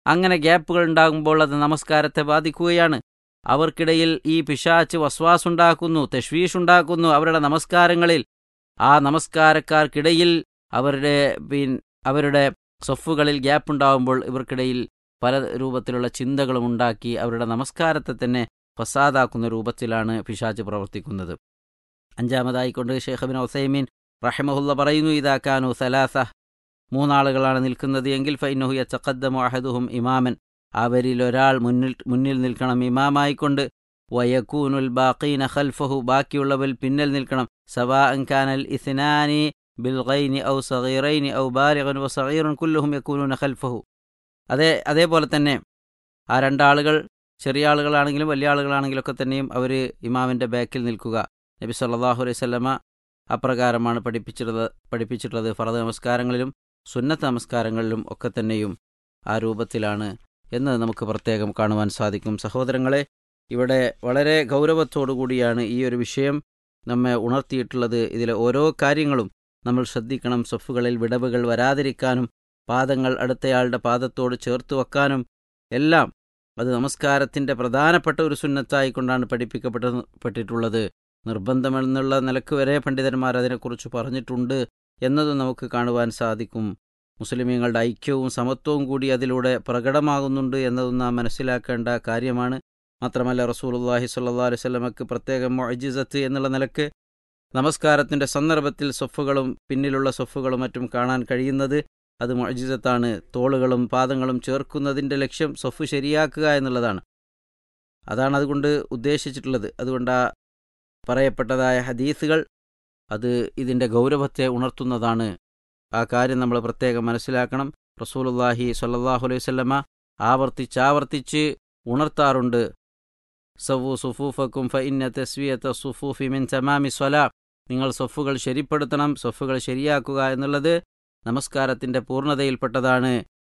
അങ്ങനെ ഗ്യാപ്പുകൾ ഉണ്ടാകുമ്പോൾ അത് നമസ്കാരത്തെ ബാധിക്കുകയാണ് അവർക്കിടയിൽ ഈ പിശാച്ച് വസ്വാസ് ഉണ്ടാക്കുന്നു തെഷ്വീഷ് ഉണ്ടാക്കുന്നു അവരുടെ നമസ്കാരങ്ങളിൽ ആ നമസ്കാരക്കാർക്കിടയിൽ അവരുടെ പിൻ അവരുടെ സൊഫുകളിൽ ഗ്യാപ്പ് ഉണ്ടാകുമ്പോൾ ഇവർക്കിടയിൽ പല രൂപത്തിലുള്ള ചിന്തകളും ഉണ്ടാക്കി അവരുടെ നമസ്കാരത്തെ തന്നെ ഫസാദാക്കുന്ന രൂപത്തിലാണ് പിശാച്ച് പ്രവർത്തിക്കുന്നത് അഞ്ചാമതായിക്കൊണ്ട് ഷെയ്ഖ് ബിൻ ഒസൈമീൻ റഹ്മഹുല്ല പറയുന്നു ഇതാക്കാനു സലാസ മൂന്നാളുകളാണ് നിൽക്കുന്നത് എങ്കിൽ ഫൈനഹു യച്ചഖദ്ദമു അഹദുഹും ഇമാമൻ അവരിൽ ഒരാൾ മുന്നിൽ മുന്നിൽ നിൽക്കണം ഇമാമായിക്കൊണ്ട് വയക്കൂനുൽ ബാഖീന ഖൽഫഹു ബാക്കിയുള്ളവർ പിന്നിൽ നിൽക്കണം സവാ അൻകാനൽ ഇസ്നാനി ബിൽഗൈനി ഔ സഗീറൈനി ഔ ബാലിഗൻ വ സഗീറുൻ കുല്ലുഹും യക്കൂനൂന ഖൽഫഹു അതേ അതേപോലെ തന്നെ ആ രണ്ടാളുകൾ ചെറിയ ആളുകളാണെങ്കിലും വലിയ ആളുകളാണെങ്കിലും ഒക്കെ തന്നെയും അവർ ഇമാമിൻ്റെ ബാക്കിൽ നിൽക്കുക നബി സല്ലാഹു അലൈഹി സ്വല്ലമ അപ്രകാരമാണ് പഠിപ്പിച്ചിട്ടുള്ളത് പഠിപ്പിച്ചിട്ടുള്ളത് ഫറദ് നമസ്കാരങ്ങളിലും സുന്നത്ത് നമസ്കാരങ്ങളിലും ഒക്കെ തന്നെയും ആ രൂപത്തിലാണ് എന്ന് നമുക്ക് പ്രത്യേകം കാണുവാൻ സാധിക്കും സഹോദരങ്ങളെ ഇവിടെ വളരെ ഗൗരവത്തോടു കൂടിയാണ് ഈ ഒരു വിഷയം നമ്മെ ഉണർത്തിയിട്ടുള്ളത് ഇതിലെ ഓരോ കാര്യങ്ങളും നമ്മൾ ശ്രദ്ധിക്കണം സൊഫുകളിൽ വിടവുകൾ വരാതിരിക്കാനും പാദങ്ങൾ അടുത്തയാളുടെ പാദത്തോട് ചേർത്ത് വെക്കാനും എല്ലാം അത് നമസ്കാരത്തിൻ്റെ പ്രധാനപ്പെട്ട ഒരു സുന്നത്തായിക്കൊണ്ടാണ് പഠിപ്പിക്കപ്പെട്ട പെട്ടിട്ടുള്ളത് നിർബന്ധമെന്നുള്ള നിലക്ക് വരെ പണ്ഡിതന്മാർ അതിനെക്കുറിച്ച് പറഞ്ഞിട്ടുണ്ട് എന്നതും നമുക്ക് കാണുവാൻ സാധിക്കും മുസ്ലിമീങ്ങളുടെ ഐക്യവും സമത്വവും കൂടി അതിലൂടെ പ്രകടമാകുന്നുണ്ട് എന്നതും നാം മനസ്സിലാക്കേണ്ട കാര്യമാണ് മാത്രമല്ല റസൂലുല്ലാഹി സ്വല്ലാ അലൈഹി സ്വലമക്ക് പ്രത്യേകം മൊജിസത്ത് എന്നുള്ള നിലക്ക് നമസ്കാരത്തിൻ്റെ സന്ദർഭത്തിൽ സൊഫുകളും പിന്നിലുള്ള സൊഫുകളും മറ്റും കാണാൻ കഴിയുന്നത് അത് മൊജിസത്താണ് തോളുകളും പാദങ്ങളും ചേർക്കുന്നതിൻ്റെ ലക്ഷ്യം സൊഫ് ശരിയാക്കുക എന്നുള്ളതാണ് അതാണ് അതുകൊണ്ട് ഉദ്ദേശിച്ചിട്ടുള്ളത് അതുകൊണ്ട് ആ പറയപ്പെട്ടതായ ഹദീസുകൾ അത് ഇതിൻ്റെ ഗൗരവത്തെ ഉണർത്തുന്നതാണ് ആ കാര്യം നമ്മൾ പ്രത്യേകം മനസ്സിലാക്കണം റസൂലുല്ലാഹി സല്ലാഹു അലൈഹി സ്വല്ലമ്മ ആവർത്തിച്ചാവർത്തിച്ച് ഉണർത്താറുണ്ട് സവു സുഫൂഫക്കും ഫ ഇന്ന തസ്വിയത്ത സുഫൂഫി മിൻ തമാമി സ്വല നിങ്ങൾ സൊഫുകൾ ശരിപ്പെടുത്തണം സൊഫുകൾ ശരിയാക്കുക എന്നുള്ളത് നമസ്കാരത്തിൻ്റെ പൂർണ്ണതയിൽപ്പെട്ടതാണ്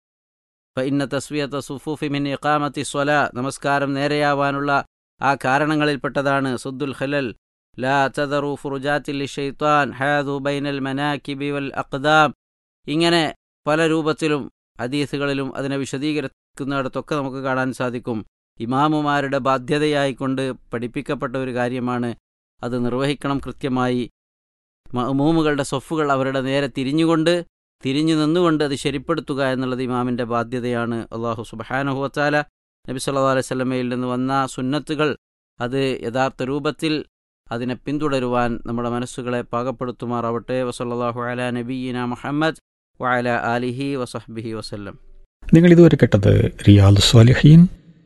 ഫ ഇന്ന തസ്വിയത്ത സുഫൂഫി മിൻ ഇഖാമത്തി സ്വല നമസ്കാരം നേരെയാവാനുള്ള ആ കാരണങ്ങളിൽപ്പെട്ടതാണ് സുദ്ദുൽ ഖലൽ ലാ തദറു ഫുറുജാത്തിൽ ഷെയ്ത്താൻ ഹാദു ബൈനൽ മനാക്കിബി വൽ അഖ്ദാം ഇങ്ങനെ പല രൂപത്തിലും ഹദീസുകളിലും അതിനെ വിശദീകരിക്കുന്നിടത്തൊക്കെ നമുക്ക് കാണാൻ സാധിക്കും ഇമാമുമാരുടെ ബാധ്യതയായിക്കൊണ്ട് പഠിപ്പിക്കപ്പെട്ട ഒരു കാര്യമാണ് അത് നിർവഹിക്കണം കൃത്യമായി മഹമൂമുകളുടെ സൊഫുകൾ അവരുടെ നേരെ തിരിഞ്ഞുകൊണ്ട് തിരിഞ്ഞു നിന്നുകൊണ്ട് അത് ശരിപ്പെടുത്തുക എന്നുള്ളത് ഇമാമിൻ്റെ ബാധ്യതയാണ് അള്ളാഹു സുബഹാനുഹുവത്താല നബി സല്ലാ അലൈഹി സ്വലമയിൽ നിന്ന് വന്ന സുന്നത്തുകൾ അത് യഥാർത്ഥ രൂപത്തിൽ അതിനെ പിന്തുടരുവാൻ നമ്മുടെ മനസ്സുകളെ പാകപ്പെടുത്തുമാറാവട്ടെ വസല്ലാഹു അല നബീന മുഹമ്മദ് വഅല ആലിഹി വസഹ്ബിഹി വസല്ലം നിങ്ങൾ ഇതുവരെ കേട്ടത് റിയാദ് സ്വാലിഹീൻ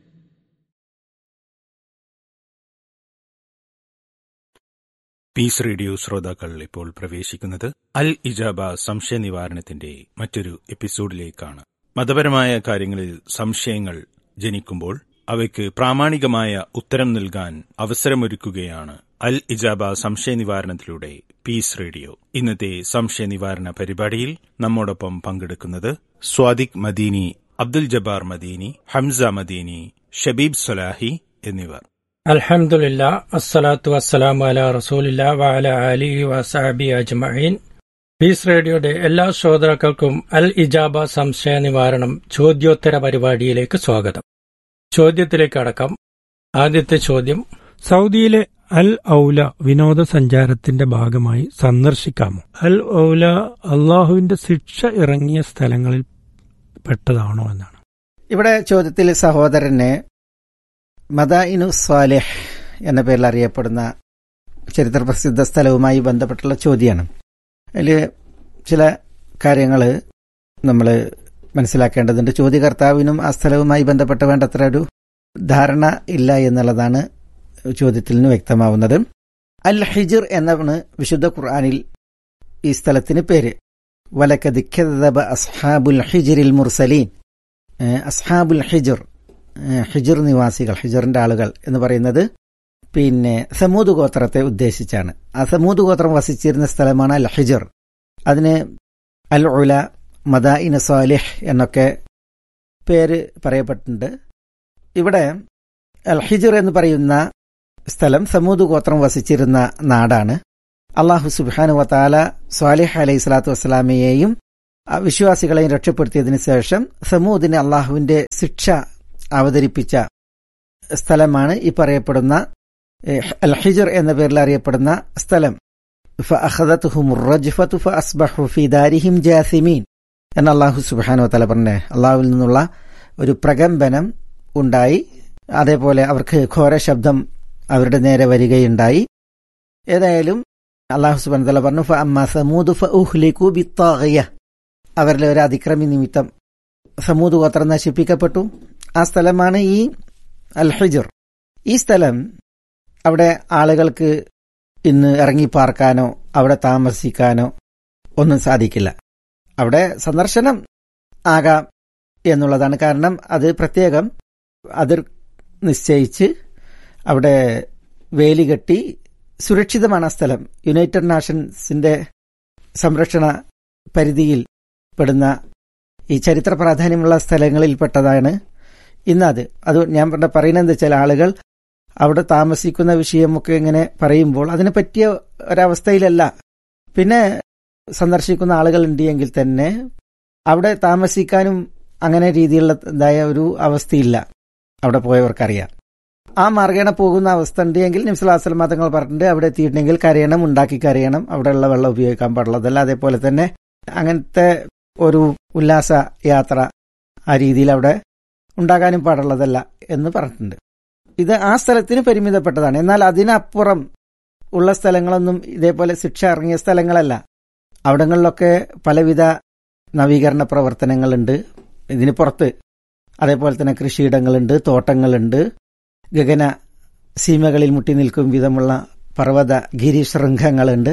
പീസ് റേഡിയോ ശ്രോതാക്കൾ ഇപ്പോൾ പ്രവേശിക്കുന്നത് അൽ ഇജാബ സംശയ നിവാരണത്തിന്റെ മറ്റൊരു എപ്പിസോഡിലേക്കാണ് മതപരമായ കാര്യങ്ങളിൽ സംശയങ്ങൾ ജനിക്കുമ്പോൾ അവയ്ക്ക് പ്രാമാണികമായ ഉത്തരം നൽകാൻ അവസരമൊരുക്കുകയാണ് അൽ ഇജാബ സംശയ നിവാരണത്തിലൂടെ പീസ് റേഡിയോ ഇന്നത്തെ സംശയ നിവാരണ പരിപാടിയിൽ നമ്മോടൊപ്പം പങ്കെടുക്കുന്നത് സ്വാദിഖ് മദീനി അബ്ദുൽ ജബ്ബാർ മദീനി ഹംസ മദീനി ഷബീബ് സൊലാഹി എന്നിവർ അൽഹംദുലില്ല അസ്സലാത്തു വസ്സലാമു അല റസൂലില്ല വഅല അലിഹി വസഹബി അജ്മഈൻ പീസ് റേഡിയോയുടെ എല്ലാ ശ്രോതാക്കൾക്കും അൽ ഇജാബ സംശയ നിവാരണം ചോദ്യോത്തര പരിപാടിയിലേക്ക് സ്വാഗതം ചോദ്യത്തിലേക്ക് അടക്കം ആദ്യത്തെ ചോദ്യം സൗദിയിലെ അൽ ഔല വിനോദസഞ്ചാരത്തിന്റെ ഭാഗമായി സന്ദർശിക്കാമോ അൽ ഔല അള്ളാഹുവിന്റെ ശിക്ഷ ഇറങ്ങിയ സ്ഥലങ്ങളിൽ പെട്ടതാണോ എന്നാണ് ഇവിടെ ചോദ്യത്തിൽ സഹോദരനെ മദായിനു സ്വാലിഹ് എന്ന പേരിൽ അറിയപ്പെടുന്ന ചരിത്ര പ്രസിദ്ധ സ്ഥലവുമായി ബന്ധപ്പെട്ടുള്ള ചോദ്യമാണ് അതിൽ ചില കാര്യങ്ങൾ നമ്മൾ മനസ്സിലാക്കേണ്ടതുണ്ട് ചോദ്യകർത്താവിനും ആ സ്ഥലവുമായി ബന്ധപ്പെട്ട് വേണ്ടത്ര ഒരു ധാരണ ഇല്ല എന്നുള്ളതാണ് ചോദ്യത്തിൽ നിന്ന് വ്യക്തമാവുന്നത് അൽ ഹിജിർ എന്നാണ് വിശുദ്ധ ഖുർആാനിൽ ഈ സ്ഥലത്തിന് പേര് വലക്കദിഖബ അസ്ഹാബുൽ ഹിജിറിൽ മുർസലീൻ അസ്ഹാബുൽ ഹിജർ ഹിജർ നിവാസികൾ ഹിജറിന്റെ ആളുകൾ എന്ന് പറയുന്നത് പിന്നെ സമൂത് ഗോത്രത്തെ ഉദ്ദേശിച്ചാണ് ആ സമൂത് ഗോത്രം വസിച്ചിരുന്ന സ്ഥലമാണ് അൽ ഹിജർ അതിന് അൽ ഉല മദായിൻ സാലിഹ് എന്നൊക്കെ പേര് പറയപ്പെട്ടിട്ടുണ്ട് ഇവിടെ അൽ ഹിജർ എന്ന് പറയുന്ന സ്ഥലം സമൂത് ഗോത്രം വസിച്ചിരുന്ന നാടാണ് അള്ളാഹു സുബാനു വത്താല സ്വാലിഹ് അലൈഹി സ്വലാത്തു വസ്സലാമയെയും ആ വിശ്വാസികളെയും രക്ഷപ്പെടുത്തിയതിനു ശേഷം സമൂദിന് അള്ളാഹുവിന്റെ ശിക്ഷ അവതരിപ്പിച്ച സ്ഥലമാണ് ഈ പറയപ്പെടുന്ന ഏഹ്, അൽ ഹിജർ എന്ന പേരിൽ അറിയപ്പെടുന്ന സ്ഥലം فأخذتهم الرجفة فأصبحوا في دارهم جاثمين എന്ന് അള്ളാഹു സുബാനോ തല പറഞ്ഞേ അള്ളാഹുവിൽ നിന്നുള്ള ഒരു പ്രകമ്പനം ഉണ്ടായി അതേപോലെ അവർക്ക് ഘോര ശബ്ദം അവരുടെ നേരെ വരികയുണ്ടായി ഏതായാലും അള്ളാഹു സുബാൻ തല പറഞ്ഞു "ഫ അമ്മാ സമൂദ് ഫഉഹ്ലികു ബിത്താഗിയ." അവരിലെ ഒരു അതിക്രമി നിമിത്തം സമൂദ് ഗോത്രം നശിപ്പിക്കപ്പെട്ടു ആ സ്ഥലമാണ് ഈ അൽ ഹിജർ ഈ സ്ഥലം അവിടെ ആളുകൾക്ക് ഇന്ന് ഇറങ്ങിപ്പാർക്കാനോ അവിടെ താമസിക്കാനോ ഒന്നും സാധിക്കില്ല അവിടെ സന്ദർശനം ആകാം എന്നുള്ളതാണ് കാരണം അത് പ്രത്യേകം അതിർ നിശ്ചയിച്ച് അവിടെ വേലി കെട്ടി സുരക്ഷിതമാണ് ആ സ്ഥലം യുണൈറ്റഡ് നാഷൻസിന്റെ സംരക്ഷണ പരിധിയിൽ പെടുന്ന ഈ ചരിത്ര പ്രാധാന്യമുള്ള സ്ഥലങ്ങളിൽപ്പെട്ടതാണ് ഇന്നത് അത് ഞാൻ പറഞ്ഞ പറയുന്നത് എന്താ വെച്ചാൽ ആളുകൾ അവിടെ താമസിക്കുന്ന വിഷയമൊക്കെ ഇങ്ങനെ പറയുമ്പോൾ അതിനെ പറ്റിയ ഒരവസ്ഥയിലല്ല പിന്നെ സന്ദർശിക്കുന്ന ആളുകൾ ഉണ്ടെങ്കിൽ തന്നെ അവിടെ താമസിക്കാനും അങ്ങനെ രീതിയിലുള്ളതായ ഒരു അവസ്ഥയില്ല അവിടെ പോയവർക്കറിയാം ആ മാർഗേണ പോകുന്ന അവസ്ഥ ഉണ്ടെങ്കിൽ നിംസലാസ്ലം മതങ്ങൾ പറഞ്ഞിട്ടുണ്ട് അവിടെ എത്തിയിട്ടുണ്ടെങ്കിൽ കരയണം ഉണ്ടാക്കി കരയണം അവിടെയുള്ള വെള്ളം ഉപയോഗിക്കാൻ പാടുള്ളതല്ല അതേപോലെ തന്നെ അങ്ങനത്തെ ഒരു ഉല്ലാസ യാത്ര ആ രീതിയിൽ അവിടെ ഉണ്ടാകാനും പാടുള്ളതല്ല എന്ന് പറഞ്ഞിട്ടുണ്ട് ഇത് ആ സ്ഥലത്തിന് പരിമിതപ്പെട്ടതാണ് എന്നാൽ അതിനപ്പുറം ഉള്ള സ്ഥലങ്ങളൊന്നും ഇതേപോലെ ശിക്ഷ ഇറങ്ങിയ സ്ഥലങ്ങളല്ല അവിടങ്ങളിലൊക്കെ പലവിധ നവീകരണ പ്രവർത്തനങ്ങളുണ്ട് ഇതിന് പുറത്ത് അതേപോലെ തന്നെ കൃഷിയിടങ്ങളുണ്ട് തോട്ടങ്ങളുണ്ട് ഗഗന സീമകളിൽ മുട്ടി നിൽക്കും വിധമുള്ള പർവ്വത ഗിരിശൃംഖങ്ങളുണ്ട്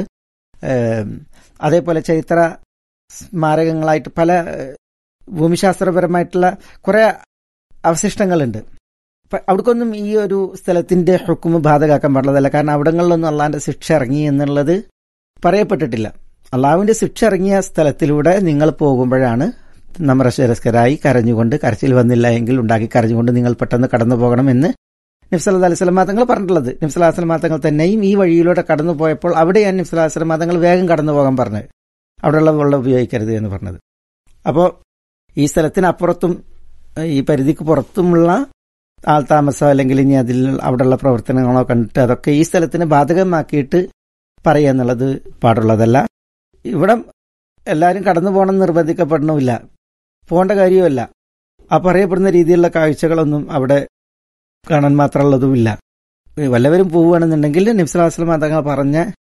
ഏം, അതേപോലെ ചരിത്ര സ്മാരകങ്ങളായിട്ട് പല ഏഹ്, ഭൂമിശാസ്ത്രപരമായിട്ടുള്ള കുറെ അവശിഷ്ടങ്ങളുണ്ട് അപ്പൊ അവിടേക്കൊന്നും ഈ ഒരു സ്ഥലത്തിന്റെ ഹുക്കുമ് ബാധകാക്കാൻ പാടുള്ളതല്ല കാരണം അവിടങ്ങളിലൊന്നും അള്ളാന്റെ ശിക്ഷ ഇറങ്ങി എന്നുള്ളത് പറയപ്പെട്ടിട്ടില്ല അള്ളാഹുവിന്റെ ശിക്ഷ ഇറങ്ങിയ സ്ഥലത്തിലൂടെ നിങ്ങൾ പോകുമ്പോഴാണ് നമ്രശരസ്കരായി കരഞ്ഞുകൊണ്ട് കരച്ചിൽ വന്നില്ല എങ്കിൽ ഉണ്ടാക്കി കരഞ്ഞുകൊണ്ട് നിങ്ങൾ പെട്ടെന്ന് കടന്നു പോകണമെന്ന് നിഫ്സല അലിസ്ലാം തങ്ങൾ പറഞ്ഞിട്ടുള്ളത് നിഫ്സല അലിസ്ലാം തങ്ങൾ തന്നെയും ഈ വഴിയിലൂടെ കടന്നു പോയപ്പോൾ അവിടെയാണ് നിഫ്സല അലിസ്ലാം തങ്ങൾ വേഗം കടന്നു പോകാൻ പറഞ്ഞത് അവിടെയുള്ള വെള്ളം ഉപയോഗിക്കരുത് എന്ന് പറഞ്ഞത് അപ്പോൾ ഈ സ്ഥലത്തിനപ്പുറത്തും ഏഹ്, ഈ പരിധിക്ക് പുറത്തുമുള്ള ആൾതാമസം അല്ലെങ്കിൽ ഇനി അതിൽ അവിടെയുള്ള പ്രവർത്തനങ്ങളോ കണ്ടിട്ട് അതൊക്കെ ഈ സ്ഥലത്തിന് ബാധകമാക്കിയിട്ട് പറയുക എന്നുള്ളത് പാടുള്ളതല്ല ഇവിടെ എല്ലാവരും കടന്നു പോകണം എന്ന് നിർബന്ധിക്കപ്പെടണമില്ല പോകേണ്ട കാര്യവുമല്ല ആ പറയപ്പെടുന്ന രീതിയിലുള്ള കാഴ്ചകളൊന്നും അവിടെ കാണാൻ മാത്രമുള്ളതുമില്ല വല്ലവരും പോവുകയാണെന്നുണ്ടെങ്കിൽ നിംസലാസ്ലം തങ്ങൾ പറഞ്ഞ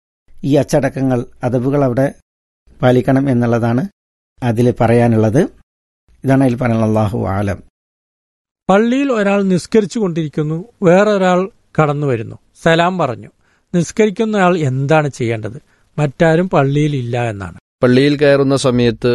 ഈ അച്ചടക്കങ്ങൾ അതവുകൾ അവിടെ പാലിക്കണം എന്നുള്ളതാണ് അതിൽ പറയാനുള്ളത് ഇതാണ് അതിൽ പറയാനുള്ള അള്ളാഹു ആലം പള്ളിയിൽ ഒരാൾ നിസ്കരിച്ചു കൊണ്ടിരിക്കുന്നു വേറൊരാൾ കടന്നു വരുന്നു സലാം പറഞ്ഞു നിസ്കരിക്കുന്നയാൾ എന്താണ് ചെയ്യേണ്ടത് മറ്റാരും പള്ളിയിൽ ഇല്ല എന്നാണ് പള്ളിയിൽ കയറുന്ന സമയത്ത്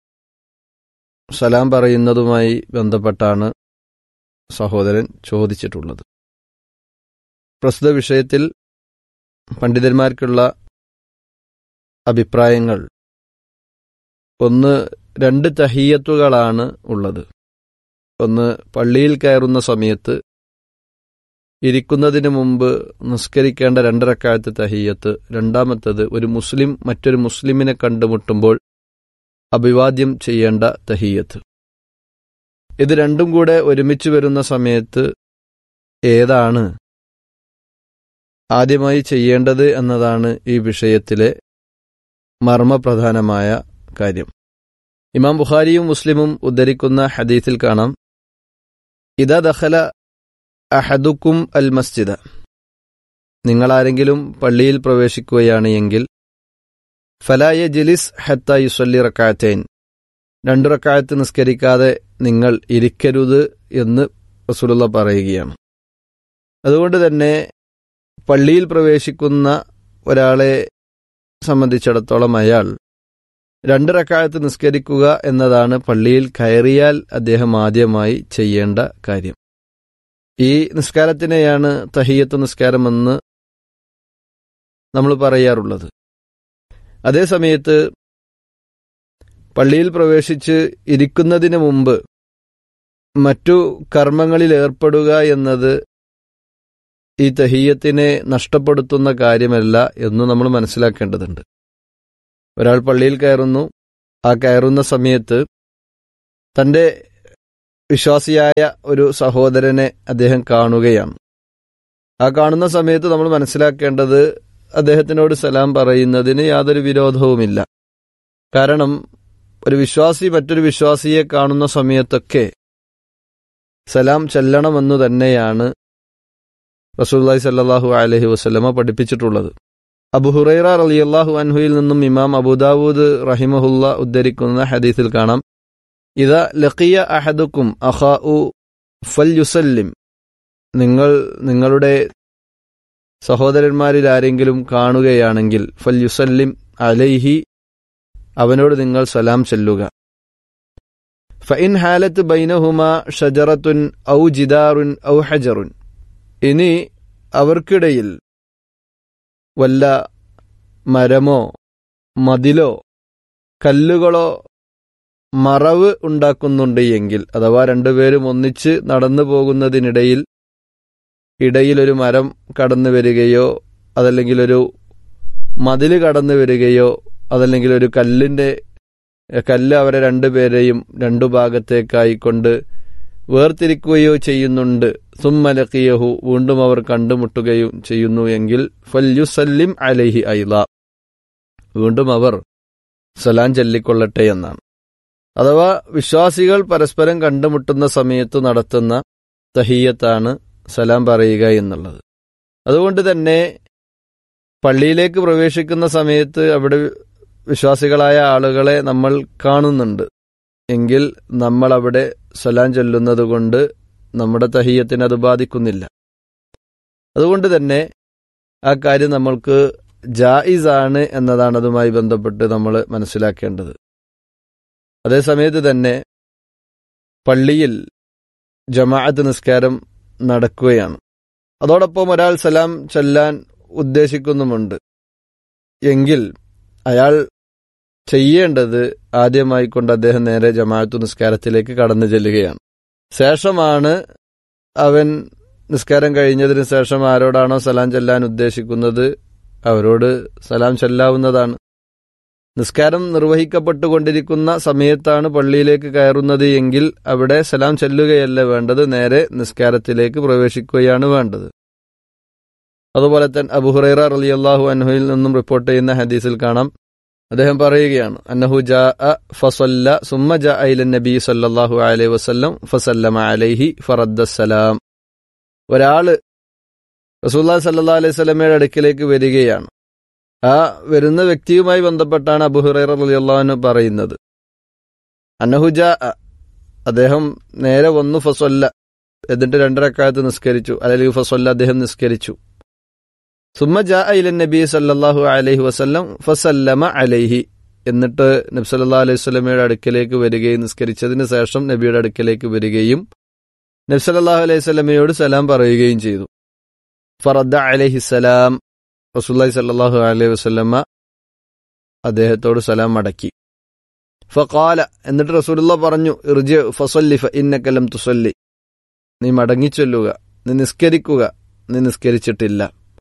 സലാം പറയുന്നതുമായി ബന്ധപ്പെട്ടാണ് സഹോദരൻ ചോദിച്ചിട്ടുള്ളത് പ്രസ്തുത വിഷയത്തിൽ പണ്ഡിതന്മാർക്കുള്ള അഭിപ്രായങ്ങൾ ഒന്ന് രണ്ട് തഹീയത്തുകളാണ് ഉള്ളത് ഒന്ന് പള്ളിയിൽ കയറുന്ന സമയത്ത് ഇരിക്കുന്നതിന് മുമ്പ് നിസ്കരിക്കേണ്ട രണ്ടരക്കാലത്ത് തഹീയത്ത് രണ്ടാമത്തത് ഒരു മുസ്ലിം മറ്റൊരു മുസ്ലിമിനെ കണ്ടുമുട്ടുമ്പോൾ അഭിവാദ്യം ചെയ്യേണ്ട തഹീയത്ത് ഇത് രണ്ടും കൂടെ ഒരുമിച്ച് വരുന്ന സമയത്ത് ഏതാണ് ആദ്യമായി ചെയ്യേണ്ടത് എന്നതാണ് ഈ വിഷയത്തിലെ മർമ്മപ്രധാനമായ കാര്യം ഇമാം ബുഖാരിയും മുസ്ലിമും ഉദ്ധരിക്കുന്ന ഹദീസിൽ കാണാം ഇതാ ദഖല അഹദുക്കും അൽ മസ്ജിദ നിങ്ങളാരെങ്കിലും പള്ളിയിൽ പ്രവേശിക്കുകയാണ് എങ്കിൽ ഫലായ ജലിസ് ഹത്ത യുസല്ലി റക്കാത്തൈൻ രണ്ടു റക്കായത്ത് നിസ്കരിക്കാതെ നിങ്ങൾ ഇരിക്കരുത് എന്ന് റസൂലുള്ള പറയുകയാണ് അതുകൊണ്ട് തന്നെ പള്ളിയിൽ പ്രവേശിക്കുന്ന ഒരാളെ സംബന്ധിച്ചിടത്തോളം അയാൾ രണ്ട് റക്കായത്ത് നിസ്കരിക്കുക എന്നതാണ് പള്ളിയിൽ കയറിയാൽ അദ്ദേഹം ആദ്യമായി ചെയ്യേണ്ട കാര്യം ഈ നിസ്കാരത്തിനെയാണ് തഹിയത്ത് നിസ്കാരമെന്ന് നമ്മൾ പറയാറുള്ളത് അതേസമയത്ത് പള്ളിയിൽ പ്രവേശിച്ച് ഇരിക്കുന്നതിന് മുമ്പ് മറ്റു കർമ്മങ്ങളിൽ ഏർപ്പെടുക എന്നത് ഈ തഹീയത്തിനെ നഷ്ടപ്പെടുത്തുന്ന കാര്യമല്ല എന്ന് നമ്മൾ മനസ്സിലാക്കേണ്ടതുണ്ട് ഒരാൾ പള്ളിയിൽ കയറുന്നു ആ കയറുന്ന സമയത്ത് തന്റെ വിശ്വാസിയായ ഒരു സഹോദരനെ അദ്ദേഹം കാണുകയാണ് ആ കാണുന്ന സമയത്ത് നമ്മൾ മനസ്സിലാക്കേണ്ടത് അദ്ദേഹത്തിനോട് സലാം പറയുന്നതിന് യാതൊരു വിരോധവുമില്ല കാരണം ഒരു വിശ്വാസി മറ്റൊരു വിശ്വാസിയെ കാണുന്ന സമയത്തൊക്കെ സലാം ചെല്ലണമെന്നു തന്നെയാണ് റസൂല്ലായി സല്ലാഹു അലഹി വസ്ലമ പഠിപ്പിച്ചിട്ടുള്ളത് അബു ഹുറൈറ റളിയല്ലാഹു അൻഹുയിൽ നിന്നും ഇമാം അബുദാവൂദ് റഹിമഹുല്ല ഉദ്ധരിക്കുന്ന ഹദീസിൽ കാണാം ഇത ലഖിയ അഹദുക്കും അഖാഉ ഫൽ യുസല്ലിം നിങ്ങൾ നിങ്ങളുടെ സഹോദരന്മാരിൽ ആരെങ്കിലും കാണുകയാണെങ്കിൽ ഫൽ യുസല്ലിം അലൈഹി അവനോട് നിങ്ങൾ സലാം ചെല്ലുക ഫഇൻ ഹാലത്ത് ബൈനഹുമ ഷജറത്തുൻ ഔ ജിദാറുൻ ഔ ഹജറുൻ ഇനി അവർക്കിടയിൽ വല്ല മരമോ മതിലോ കല്ലുകളോ മറവ് ഉണ്ടാക്കുന്നുണ്ട് എങ്കിൽ അഥവാ രണ്ടുപേരും ഒന്നിച്ച് നടന്നു പോകുന്നതിനിടയിൽ ഇടയിൽ ഒരു മരം കടന്നു വരികയോ അതല്ലെങ്കിൽ ഒരു മതിൽ കടന്നു വരികയോ അതല്ലെങ്കിൽ ഒരു കല്ലിന്റെ കല്ല് അവരെ രണ്ടുപേരെയും രണ്ടു ഭാഗത്തേക്കായി കൊണ്ട് വേർതിരിക്കുകയോ ചെയ്യുന്നുണ്ട് സുമ്മലക്കിയഹു വീണ്ടും അവർ കണ്ടുമുട്ടുകയും ചെയ്യുന്നു എങ്കിൽ ഫല്യുസല്ലിം അലൈഹി ഐല വീണ്ടും അവർ സലാം ചൊല്ലിക്കൊള്ളട്ടെ എന്നാണ് അഥവാ വിശ്വാസികൾ പരസ്പരം കണ്ടുമുട്ടുന്ന സമയത്ത് നടത്തുന്ന തഹീയത്താണ് സലാം പറയുക എന്നുള്ളത് അതുകൊണ്ട് തന്നെ പള്ളിയിലേക്ക് പ്രവേശിക്കുന്ന സമയത്ത് അവിടെ വിശ്വാസികളായ ആളുകളെ നമ്മൾ കാണുന്നുണ്ട് എങ്കിൽ നമ്മൾ അവിടെ സലാം ചൊല്ലുന്നത് കൊണ്ട് നമ്മുടെ തഹീയത്തിന് അത് ബാധിക്കുന്നില്ല അതുകൊണ്ട് തന്നെ ആ കാര്യം നമ്മൾക്ക് ജായിസാണ് എന്നതാണ് അതുമായി ബന്ധപ്പെട്ട് നമ്മൾ മനസ്സിലാക്കേണ്ടത് അതേസമയത്ത് തന്നെ പള്ളിയിൽ ജമാഅത്ത് നിസ്കാരം നടക്കുകയാണ് അതോടൊപ്പം ഒരാൾ സലാം ചൊല്ലാൻ ഉദ്ദേശിക്കുന്നുമുണ്ട് എങ്കിൽ അയാൾ ചെയ്യേണ്ടത് ആദ്യമായി കൊണ്ട് അദ്ദേഹം നേരെ ജമാഅത്തു നിസ്കാരത്തിലേക്ക് കടന്നു ചെല്ലുകയാണ് ശേഷമാണ് അവൻ നിസ്കാരം കഴിഞ്ഞതിന് ശേഷം ആരോടാണോ സലാം ചെല്ലാൻ ഉദ്ദേശിക്കുന്നത് അവരോട് സലാം ചെല്ലാവുന്നതാണ് നിസ്കാരം നിർവഹിക്കപ്പെട്ടുകൊണ്ടിരിക്കുന്ന സമയത്താണ് പള്ളിയിലേക്ക് കയറുന്നത് എങ്കിൽ അവിടെ സലാം ചെല്ലുകയല്ല വേണ്ടത് നേരെ നിസ്കാരത്തിലേക്ക് പ്രവേശിക്കുകയാണ് വേണ്ടത് അതുപോലെ തന്നെ അബുഹുറൈറ റളിയല്ലാഹു അൻഹുയിൽ നിന്നും റിപ്പോർട്ട് ചെയ്യുന്ന ഹദീസിൽ കാണാം അദ്ദേഹം പറയുകയാണ് അന്നഹു ജാ ഫസല്ല സുമ്മ ജാ ഐലൻ നബി സല്ലല്ലാഹു അലൈഹി വസല്ലം ഫസല്ലമ അലൈഹി ഫറദ്ദസ്സലാം ഒരാള് റസൂല്ലാ സല്ലാ അലൈഹി സ്വലമയുടെ അടുക്കിലേക്ക് വരികയാണ് ആ വരുന്ന വ്യക്തിയുമായി ബന്ധപ്പെട്ടാണ് അബുഹുറൈറ റളിയല്ലാഹു പറയുന്നത് അന്നഹുജ അദ്ദേഹം നേരെ വന്നു ഫസൊല്ല എന്നിട്ട് രണ്ടരക്കാലത്ത് നിസ്കരിച്ചു അല്ലെങ്കിൽ ഫസൊല്ല അദ്ദേഹം നിസ്കരിച്ചു സുമ്മ ജാ ഇലൻ നബി സല്ലല്ലാഹു അലൈഹി വസല്ലം ഫസല്ലമ അലൈഹി എന്നിട്ട് നബി സല്ലല്ലാഹു അലൈഹി വസല്ലമയുടെ അടുക്കലേക്ക് വരികയും നിസ്കരിച്ചതിന് ശേഷം നബിയുടെ അടുക്കലേക്ക് വരികയും നബി സല്ലല്ലാഹു അലൈഹി വസല്ലമയോട് സലാം പറയുകയും ചെയ്തു ഫറദ്ദ അലൈഹി സലാം റസൂല്ലി സല്ലല്ലാഹു അലൈഹി വസല്ലമ അദ്ദേഹത്തോട് സലാം മടക്കി ഫഖാല എന്നിട്ട് റസൂലുള്ള പറഞ്ഞു ഇർജി ഫസല്ലി ഫ ഇന്നക ലം തുസല്ലി നീ മടങ്ങിച്ചൊല്ലുക നീ നിസ്കരിക്കുക നീ നിസ്കരിച്ചിട്ടില്ല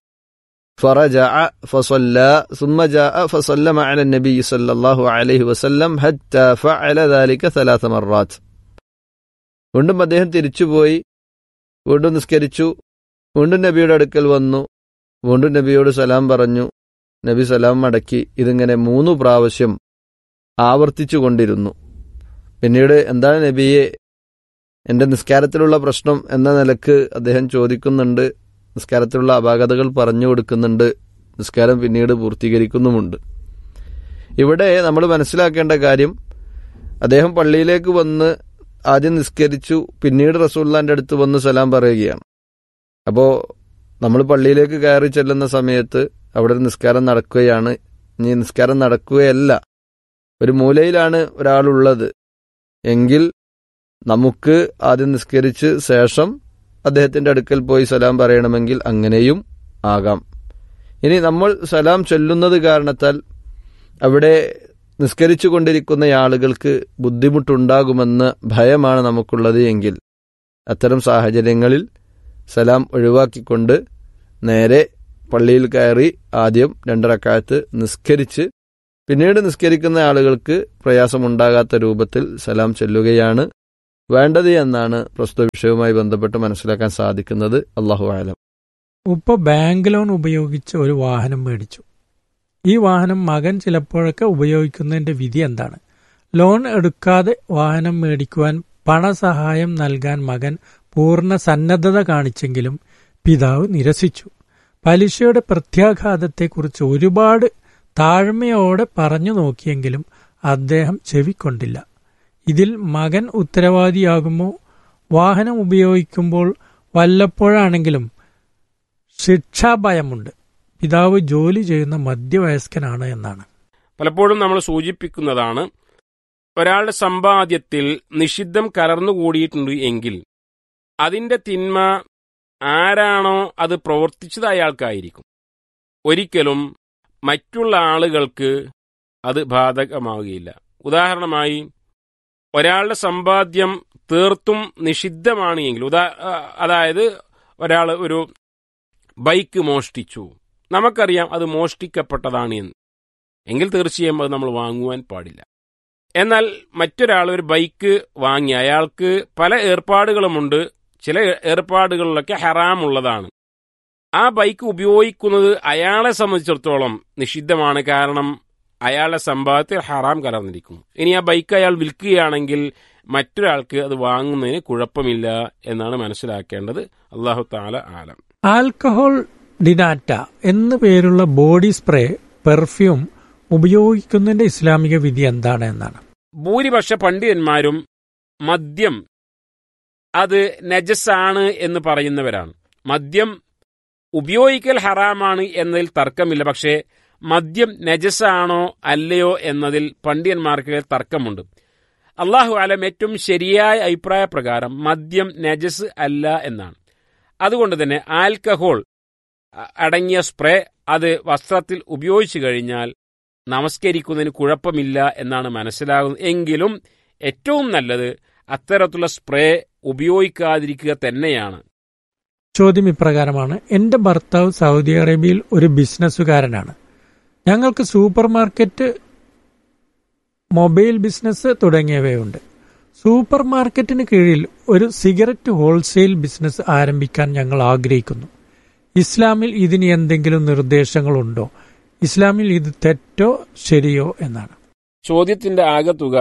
فرجع فصلى ثم جاء فسلم على النبي صلى الله عليه وسلم حتى فعل ذلك ثلاث مرات വീണ്ടും അദ്ദേഹം തിരിച്ചുപോയി വീണ്ടും നിസ്കരിച്ചു വീണ്ടും നബിയുടെ അടുക്കൽ വന്നു വീണ്ടും നബിയോട് സലാം പറഞ്ഞു നബി സലാം മടക്കി ഇതിങ്ങനെ മൂന്നു പ്രാവശ്യം ആവർത്തിച്ചു കൊണ്ടിരുന്നു പിന്നീട് എന്താണ് നബിയെ എന്റെ നിസ്കാരത്തിലുള്ള പ്രശ്നം എന്ന നിലക്ക് അദ്ദേഹം ചോദിക്കുന്നുണ്ട് നിസ്കാരത്തിലുള്ള അപാകതകൾ പറഞ്ഞു കൊടുക്കുന്നുണ്ട് നിസ്കാരം പിന്നീട് പൂർത്തീകരിക്കുന്നുമുണ്ട് ഇവിടെ നമ്മൾ മനസ്സിലാക്കേണ്ട കാര്യം അദ്ദേഹം പള്ളിയിലേക്ക് വന്ന് ആദ്യം നിസ്കരിച്ചു പിന്നീട് റസൂല്ലാന്റെ അടുത്ത് വന്ന് സലാം പറയുകയാണ് അപ്പോൾ നമ്മൾ പള്ളിയിലേക്ക് കയറി ചെല്ലുന്ന സമയത്ത് അവിടെ ഒരു നിസ്കാരം നടക്കുകയാണ് ഇനി നിസ്കാരം നടക്കുകയല്ല ഒരു മൂലയിലാണ് ഒരാളുള്ളത് എങ്കിൽ നമുക്ക് ആദ്യം നിസ്കരിച്ച് ശേഷം അദ്ദേഹത്തിന്റെ അടുക്കൽ പോയി സലാം പറയണമെങ്കിൽ അങ്ങനെയും ആകാം ഇനി നമ്മൾ സലാം ചൊല്ലുന്നത് കാരണത്താൽ അവിടെ നിസ്കരിച്ചു കൊണ്ടിരിക്കുന്ന ആളുകൾക്ക് ബുദ്ധിമുട്ടുണ്ടാകുമെന്ന് ഭയമാണ് നമുക്കുള്ളത് എങ്കിൽ അത്തരം സാഹചര്യങ്ങളിൽ സലാം ഒഴിവാക്കിക്കൊണ്ട് നേരെ പള്ളിയിൽ കയറി ആദ്യം രണ്ടരക്കാലത്ത് നിസ്കരിച്ച് പിന്നീട് നിസ്കരിക്കുന്ന ആളുകൾക്ക് പ്രയാസമുണ്ടാകാത്ത രൂപത്തിൽ സലാം ചെല്ലുകയാണ് വേണ്ടത് എന്നാണ് പ്രസ്തുത വിഷയവുമായി ബന്ധപ്പെട്ട് മനസ്സിലാക്കാൻ സാധിക്കുന്നത് അള്ളാഹു ആലം ഉപ്പ ബാങ്ക് ലോൺ ഉപയോഗിച്ച് ഒരു വാഹനം മേടിച്ചു ഈ വാഹനം മകൻ ചിലപ്പോഴൊക്കെ ഉപയോഗിക്കുന്നതിന്റെ വിധി എന്താണ് ലോൺ എടുക്കാതെ വാഹനം മേടിക്കുവാൻ പണസഹായം നൽകാൻ മകൻ പൂർണ്ണ സന്നദ്ധത കാണിച്ചെങ്കിലും പിതാവ് നിരസിച്ചു പലിശയുടെ പ്രത്യാഘാതത്തെക്കുറിച്ച് ഒരുപാട് താഴ്മയോടെ പറഞ്ഞു നോക്കിയെങ്കിലും അദ്ദേഹം ചെവിക്കൊണ്ടില്ല ഇതിൽ മകൻ ഉത്തരവാദിയാകുമോ വാഹനം ഉപയോഗിക്കുമ്പോൾ വല്ലപ്പോഴാണെങ്കിലും ശിക്ഷാഭയമുണ്ട് പിതാവ് ജോലി ചെയ്യുന്ന മധ്യവയസ്കനാണ് എന്നാണ് പലപ്പോഴും നമ്മൾ സൂചിപ്പിക്കുന്നതാണ് ഒരാളുടെ സമ്പാദ്യത്തിൽ നിഷിദ്ധം കലർന്നുകൂടിയിട്ടുണ്ട് എങ്കിൽ അതിന്റെ തിന്മ ആരാണോ അത് പ്രവർത്തിച്ചത് അയാൾക്കായിരിക്കും ഒരിക്കലും മറ്റുള്ള ആളുകൾക്ക് അത് ബാധകമാവുകയില്ല ഉദാഹരണമായി ഒരാളുടെ സമ്പാദ്യം തീർത്തും നിഷിദ്ധമാണ് എങ്കിൽ ഉദാ അതായത് ഒരാൾ ഒരു ബൈക്ക് മോഷ്ടിച്ചു നമുക്കറിയാം അത് മോഷ്ടിക്കപ്പെട്ടതാണ് എന്ന് എങ്കിൽ തീർച്ചയായും അത് നമ്മൾ വാങ്ങുവാൻ പാടില്ല എന്നാൽ മറ്റൊരാൾ ഒരു ബൈക്ക് വാങ്ങി അയാൾക്ക് പല ഏർപ്പാടുകളുമുണ്ട് ചില ഏർപ്പാടുകളിലൊക്കെ ഹറാമുള്ളതാണ് ആ ബൈക്ക് ഉപയോഗിക്കുന്നത് അയാളെ സംബന്ധിച്ചിടത്തോളം നിഷിദ്ധമാണ് കാരണം അയാളുടെ സമ്പാദത്തിൽ ഹറാം കലർന്നിരിക്കുന്നു ഇനി ആ ബൈക്ക് അയാൾ വിൽക്കുകയാണെങ്കിൽ മറ്റൊരാൾക്ക് അത് വാങ്ങുന്നതിന് കുഴപ്പമില്ല എന്നാണ് മനസ്സിലാക്കേണ്ടത് അള്ളാഹു താല ആലം ആൽക്കഹോൾ ഡിനാറ്റ എന്നു പേരുള്ള ബോഡി സ്പ്രേ പെർഫ്യൂം ഉപയോഗിക്കുന്നതിന്റെ ഇസ്ലാമിക വിധി എന്താണ് എന്നാണ് ഭൂരിപക്ഷ പണ്ഡിതന്മാരും മദ്യം അത് നജസാണ് എന്ന് പറയുന്നവരാണ് മദ്യം ഉപയോഗിക്കൽ ഹറാമാണ് എന്നതിൽ തർക്കമില്ല പക്ഷേ മദ്യം നജസാണോ അല്ലയോ എന്നതിൽ പണ്ഡിതന്മാർക്ക് തർക്കമുണ്ട് അള്ളാഹു ആലം ഏറ്റവും ശരിയായ അഭിപ്രായ പ്രകാരം മദ്യം നജസ് അല്ല എന്നാണ് അതുകൊണ്ട് തന്നെ ആൽക്കഹോൾ അടങ്ങിയ സ്പ്രേ അത് വസ്ത്രത്തിൽ ഉപയോഗിച്ചു കഴിഞ്ഞാൽ നമസ്കരിക്കുന്നതിന് കുഴപ്പമില്ല എന്നാണ് മനസ്സിലാകുന്നത് എങ്കിലും ഏറ്റവും നല്ലത് അത്തരത്തിലുള്ള സ്പ്രേ ഉപയോഗിക്കാതിരിക്കുക തന്നെയാണ് ചോദ്യം ഇപ്രകാരമാണ് എന്റെ ഭർത്താവ് സൗദി അറേബ്യയിൽ ഒരു ബിസിനസ്സുകാരനാണ് ഞങ്ങൾക്ക് സൂപ്പർ മാർക്കറ്റ് മൊബൈൽ ബിസിനസ് തുടങ്ങിയവയുണ്ട് സൂപ്പർ മാർക്കറ്റിന് കീഴിൽ ഒരു സിഗരറ്റ് ഹോൾസെയിൽ ബിസിനസ് ആരംഭിക്കാൻ ഞങ്ങൾ ആഗ്രഹിക്കുന്നു ഇസ്ലാമിൽ ഇതിന് എന്തെങ്കിലും നിർദ്ദേശങ്ങളുണ്ടോ ഇസ്ലാമിൽ ഇത് തെറ്റോ ശരിയോ എന്നാണ് ചോദ്യത്തിന്റെ ആകത്തുക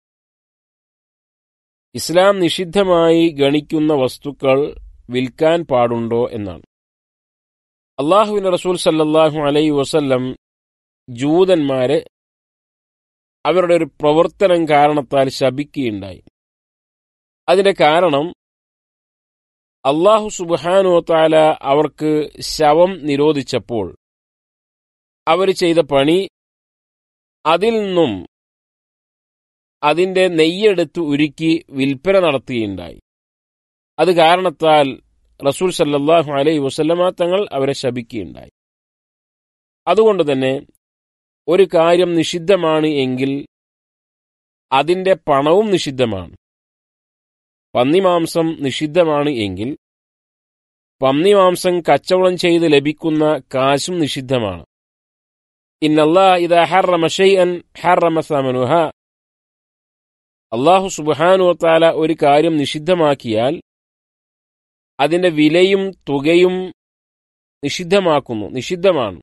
ഇസ്ലാം നിഷിദ്ധമായി ഗണിക്കുന്ന വസ്തുക്കൾ വിൽക്കാൻ പാടുണ്ടോ എന്നാണ് അള്ളാഹുവിന്റെ റസൂൽ സല്ലാഹു അലൈ വസല്ലം ജൂതന്മാരെ അവരുടെ ഒരു പ്രവർത്തനം കാരണത്താൽ ശപിക്കുകയുണ്ടായി അതിന്റെ കാരണം അള്ളാഹു സുബാനു താല അവർക്ക് ശവം നിരോധിച്ചപ്പോൾ അവർ ചെയ്ത പണി അതിൽ നിന്നും അതിന്റെ നെയ്യെടുത്ത് ഉരുക്കി വിൽപ്പന നടത്തുകയുണ്ടായി അത് കാരണത്താൽ റസൂൽ സല്ലാഹു അലൈഹി വസല്ലമ തങ്ങൾ അവരെ ശപിക്കുകയുണ്ടായി അതുകൊണ്ട് തന്നെ ഒരു കാര്യം നിഷിദ്ധമാണ് എങ്കിൽ അതിന്റെ പണവും നിഷിദ്ധമാണ് പന്നിമാംസം നിഷിദ്ധമാണ് എങ്കിൽ പന്നിമാംസം കച്ചവടം ചെയ്ത് ലഭിക്കുന്ന കാശും നിഷിദ്ധമാണ് ഇന്നല്ലാ ഇത് ഹറമ ഷെയ്അൻ ഹറമ സമനുഹ അള്ളാഹു സുബാനു താല ഒരു കാര്യം നിഷിദ്ധമാക്കിയാൽ അതിന്റെ വിലയും തുകയും നിഷിദ്ധമാക്കുന്നു നിഷിദ്ധമാണ്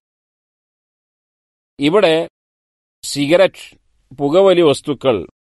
ഇവിടെ സിഗരറ്റ് പുകവലി വസ്തുക്കൾ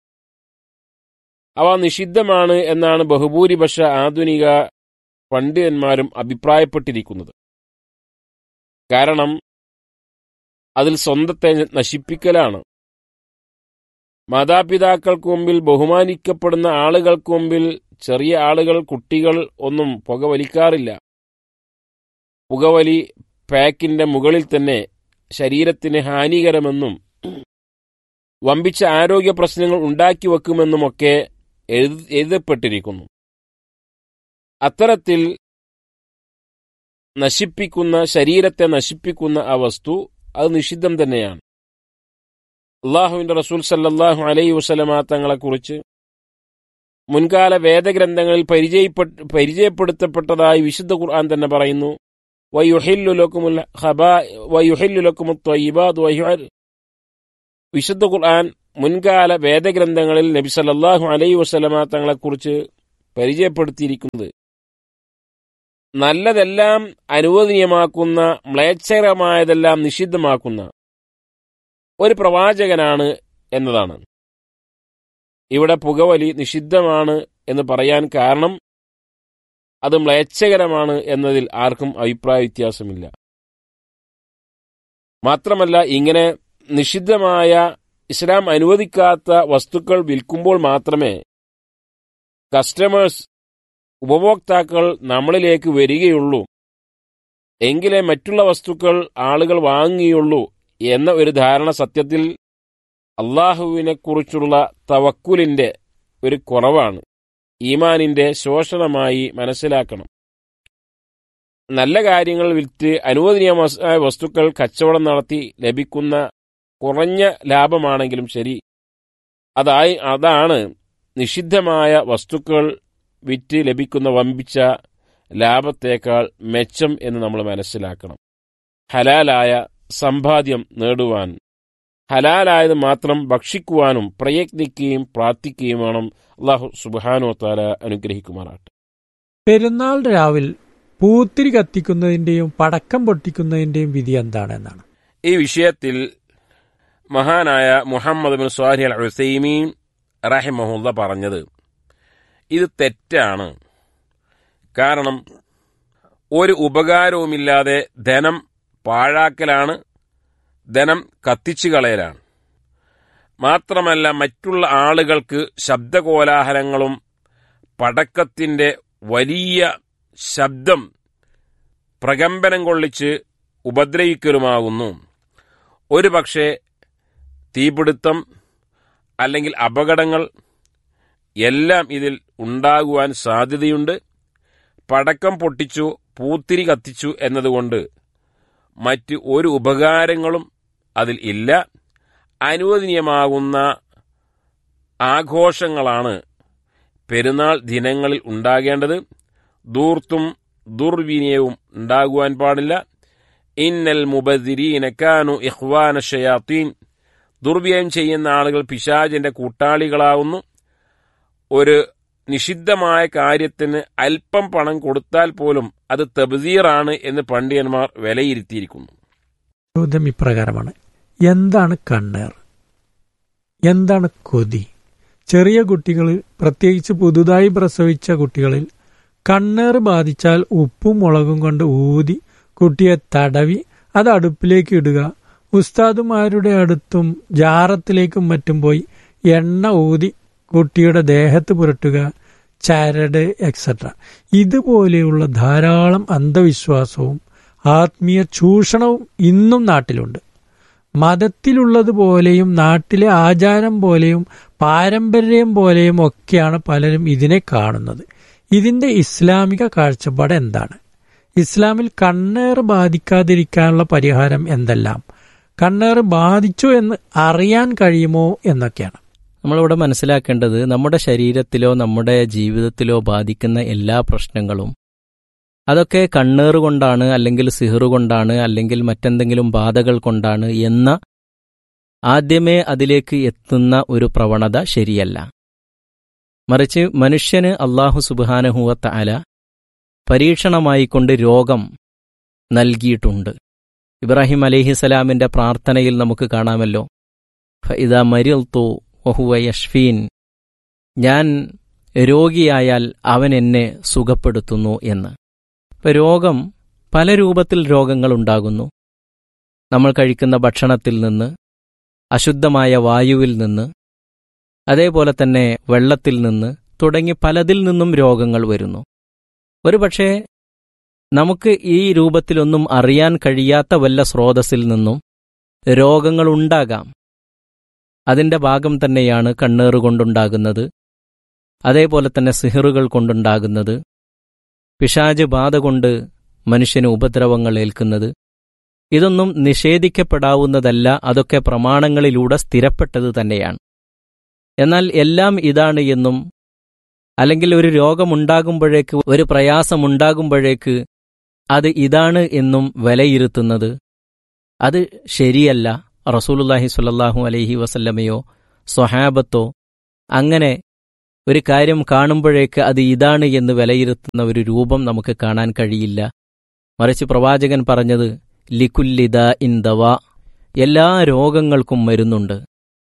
അവ നിഷിദ്ധമാണ് എന്നാണ് ബഹുഭൂരിപക്ഷ ആധുനിക പണ്ഡിതന്മാരും അഭിപ്രായപ്പെട്ടിരിക്കുന്നത് കാരണം അതിൽ സ്വന്തത്തെ നശിപ്പിക്കലാണ് മാതാപിതാക്കൾക്ക് മുമ്പിൽ ബഹുമാനിക്കപ്പെടുന്ന ആളുകൾക്ക് മുമ്പിൽ ചെറിയ ആളുകൾ കുട്ടികൾ ഒന്നും പുകവലിക്കാറില്ല പുകവലി പാക്കിന്റെ മുകളിൽ തന്നെ ശരീരത്തിന് ഹാനികരമെന്നും വമ്പിച്ച ആരോഗ്യ പ്രശ്നങ്ങൾ ഉണ്ടാക്കി വെക്കുമെന്നുമൊക്കെ എഴുതപ്പെട്ടിരിക്കുന്നു അത്തരത്തിൽ നശിപ്പിക്കുന്ന ശരീരത്തെ നശിപ്പിക്കുന്ന ആ വസ്തു അത് നിഷിദ്ധം തന്നെയാണ് അള്ളാഹുവിന്റെ റസൂൽ സല്ലാഹു അലൈഹി വസ്ലമ തങ്ങളെക്കുറിച്ച് മുൻകാല വേദഗ്രന്ഥങ്ങളിൽ പരിചയപ്പെട്ട പരിചയപ്പെടുത്തപ്പെട്ടതായി വിശുദ്ധ ഖുർആൻ തന്നെ പറയുന്നു വിശുദ്ധ ഖുർആൻ മുൻകാല വേദഗ്രന്ഥങ്ങളിൽ നബി സല്ലല്ലാഹു അലൈഹി വസല്ലമ തങ്ങളെക്കുറിച്ച് പരിചയപ്പെടുത്തിയിരിക്കുന്നത് നല്ലതെല്ലാം അനുവദനീയമാക്കുന്ന മ്ലേച്ഛകരമായതെല്ലാം നിഷിദ്ധമാക്കുന്ന ഒരു പ്രവാചകനാണ് എന്നതാണ് ഇവിടെ പുകവലി നിഷിദ്ധമാണ് എന്ന് പറയാൻ കാരണം അത് മ്ലേച്ഛകരമാണ് എന്നതിൽ ആർക്കും അഭിപ്രായ വ്യത്യാസമില്ല മാത്രമല്ല ഇങ്ങനെ നിഷിദ്ധമായ ഇസ്ലാം അനുവദിക്കാത്ത വസ്തുക്കൾ വിൽക്കുമ്പോൾ മാത്രമേ കസ്റ്റമേഴ്സ് ഉപഭോക്താക്കൾ നമ്മളിലേക്ക് വരികയുള്ളൂ എങ്കിലേ മറ്റുള്ള വസ്തുക്കൾ ആളുകൾ വാങ്ങുകയുള്ളൂ എന്ന ഒരു ധാരണ സത്യത്തിൽ അള്ളാഹുവിനെ കുറിച്ചുള്ള തവക്കുലിന്റെ ഒരു കുറവാണ് ഈമാനിന്റെ ശോഷണമായി മനസ്സിലാക്കണം നല്ല കാര്യങ്ങൾ വിറ്റ് അനുവദനീയമായ വസ്തുക്കൾ കച്ചവടം നടത്തി ലഭിക്കുന്ന കുറഞ്ഞ ലാഭമാണെങ്കിലും ശരി അതായി അതാണ് നിഷിദ്ധമായ വസ്തുക്കൾ വിറ്റ് ലഭിക്കുന്ന വമ്പിച്ച ലാഭത്തേക്കാൾ മെച്ചം എന്ന് നമ്മൾ മനസ്സിലാക്കണം ഹലാലായ സമ്പാദ്യം നേടുവാൻ ഹലാലായത് മാത്രം ഭക്ഷിക്കുവാനും പ്രയത്നിക്കുകയും പ്രാർത്ഥിക്കുകയും വേണം അള്ളാഹു സുബാനോ താല അനുഗ്രഹിക്കുമാറാട്ടെ പെരുന്നാൾ രാവിൽ പൂത്തിരി കത്തിക്കുന്നതിന്റെയും പടക്കം പൊട്ടിക്കുന്നതിന്റെയും വിധി എന്താണെന്നാണ് ഈ വിഷയത്തിൽ മഹാനായ Muhammad bin Salih al Uthaymeen റഹിമഹുല്ല പറഞ്ഞത് ഇത് തെറ്റാണ് കാരണം ഒരു ഉപകാരവുമില്ലാതെ ധനം പാഴാക്കലാണ് ധനം കത്തിച്ചു കളയലാണ് മാത്രമല്ല മറ്റുള്ള ആളുകൾക്ക് ശബ്ദകോലാഹലങ്ങളും പടക്കത്തിന്റെ വലിയ ശബ്ദം പ്രകമ്പനം കൊള്ളിച്ച് ഉപദ്രവിക്കലുമാകുന്നു ഒരു പക്ഷേ തീപിടുത്തം അല്ലെങ്കിൽ അപകടങ്ങൾ എല്ലാം ഇതിൽ ഉണ്ടാകുവാൻ സാധ്യതയുണ്ട് പടക്കം പൊട്ടിച്ചു പൂത്തിരി കത്തിച്ചു എന്നതുകൊണ്ട് മറ്റ് ഒരു ഉപകാരങ്ങളും അതിൽ ഇല്ല അനുവദനീയമാകുന്ന ആഘോഷങ്ങളാണ് പെരുന്നാൾ ദിനങ്ങളിൽ ഉണ്ടാകേണ്ടത് ദൂർത്തും ദുർവിനിയവും ഉണ്ടാകുവാൻ പാടില്ല ഇന്നൽ മുബദിരീനക്കാനു ഇഹ്വാന ഷയാത്തീൻ ദുർവ്യയം ചെയ്യുന്ന ആളുകൾ പിശാജിന്റെ കൂട്ടാളികളാവുന്നു ഒരു നിഷിദ്ധമായ കാര്യത്തിന് അല്പം പണം കൊടുത്താൽ പോലും അത് തബ്സീറാണ് എന്ന് പണ്ഡിതന്മാർ വിലയിരുത്തിയിരിക്കുന്നു ചോദ്യം ഇപ്രകാരമാണ് എന്താണ് കണ്ണേർ എന്താണ് കൊതി ചെറിയ കുട്ടികൾ പ്രത്യേകിച്ച് പുതുതായി പ്രസവിച്ച കുട്ടികളിൽ കണ്ണേർ ബാധിച്ചാൽ ഉപ്പും മുളകും കൊണ്ട് ഊതി കുട്ടിയെ തടവി അത് അടുപ്പിലേക്ക് ഇടുക ഉസ്താദുമാരുടെ അടുത്തും ജാറത്തിലേക്കും മറ്റും പോയി എണ്ണ ഊതി കുട്ടിയുടെ ദേഹത്ത് പുരട്ടുക ചരട് എക്സെട്ര ഇതുപോലെയുള്ള ധാരാളം അന്ധവിശ്വാസവും ആത്മീയ ചൂഷണവും ഇന്നും നാട്ടിലുണ്ട് മതത്തിലുള്ളതുപോലെയും നാട്ടിലെ ആചാരം പോലെയും പാരമ്പര്യം പോലെയും ഒക്കെയാണ് പലരും ഇതിനെ കാണുന്നത് ഇതിന്റെ ഇസ്ലാമിക കാഴ്ചപ്പാട് എന്താണ് ഇസ്ലാമിൽ കണ്ണേറ് ബാധിക്കാതിരിക്കാനുള്ള പരിഹാരം എന്തെല്ലാം കണ്ണേറ് ബാധിച്ചു എന്ന് അറിയാൻ കഴിയുമോ എന്നൊക്കെയാണ് നമ്മളിവിടെ മനസ്സിലാക്കേണ്ടത് നമ്മുടെ ശരീരത്തിലോ നമ്മുടെ ജീവിതത്തിലോ ബാധിക്കുന്ന എല്ലാ പ്രശ്നങ്ങളും അതൊക്കെ കണ്ണേറ് കൊണ്ടാണ് അല്ലെങ്കിൽ സിഹറ് കൊണ്ടാണ് അല്ലെങ്കിൽ മറ്റെന്തെങ്കിലും ബാധകൾ കൊണ്ടാണ് എന്ന ആദ്യമേ അതിലേക്ക് എത്തുന്ന ഒരു പ്രവണത ശരിയല്ല മറിച്ച് മനുഷ്യന് അള്ളാഹു സുബാനഹുവത്ത അല പരീക്ഷണമായിക്കൊണ്ട് രോഗം നൽകിയിട്ടുണ്ട് ഇബ്രാഹിം അലിഹിസലാമിന്റെ പ്രാർത്ഥനയിൽ നമുക്ക് കാണാമല്ലോ ഫഇദ മരിൽത്തു വഹുവ യഷ്ഫീൻ ഞാൻ രോഗിയായാൽ അവൻ എന്നെ സുഖപ്പെടുത്തുന്നു എന്ന് ഇപ്പൊ രോഗം പല രൂപത്തിൽ രോഗങ്ങൾ ഉണ്ടാകുന്നു നമ്മൾ കഴിക്കുന്ന ഭക്ഷണത്തിൽ നിന്ന് അശുദ്ധമായ വായുവിൽ നിന്ന് അതേപോലെ തന്നെ വെള്ളത്തിൽ നിന്ന് തുടങ്ങി പലതിൽ നിന്നും രോഗങ്ങൾ വരുന്നു ഒരുപക്ഷെ നമുക്ക് ഈ രൂപത്തിലൊന്നും അറിയാൻ കഴിയാത്ത വല്ല സ്രോതസ്സിൽ നിന്നും രോഗങ്ങൾ ഉണ്ടാകാം അതിന്റെ ഭാഗം തന്നെയാണ് കണ്ണേറ് കൊണ്ടുണ്ടാകുന്നത് അതേപോലെ തന്നെ സിഹറുകൾ കൊണ്ടുണ്ടാകുന്നത് പിശാജ് ബാധ കൊണ്ട് മനുഷ്യന് ഉപദ്രവങ്ങൾ ഏൽക്കുന്നത് ഇതൊന്നും നിഷേധിക്കപ്പെടാവുന്നതല്ല അതൊക്കെ പ്രമാണങ്ങളിലൂടെ സ്ഥിരപ്പെട്ടത് തന്നെയാണ് എന്നാൽ എല്ലാം ഇതാണ് എന്നും അല്ലെങ്കിൽ ഒരു രോഗമുണ്ടാകുമ്പോഴേക്ക് ഒരു പ്രയാസമുണ്ടാകുമ്പോഴേക്ക് അത് ഇതാണ് എന്നും വിലയിരുത്തുന്നത് അത് ശരിയല്ല റസൂലുല്ലാഹി സ്വല്ലല്ലാഹു അലൈഹി വസല്ലമയോ സ്വഹാബത്തോ അങ്ങനെ ഒരു കാര്യം കാണുമ്പോഴേക്ക് അത് ഇതാണ് എന്ന് വിലയിരുത്തുന്ന ഒരു രൂപം നമുക്ക് കാണാൻ കഴിയില്ല മറിച്ച് പ്രവാചകൻ പറഞ്ഞത് ലിക്കുല്ലിദ ഇൻ ദവ എല്ലാ രോഗങ്ങൾക്കും മരുന്നുണ്ട്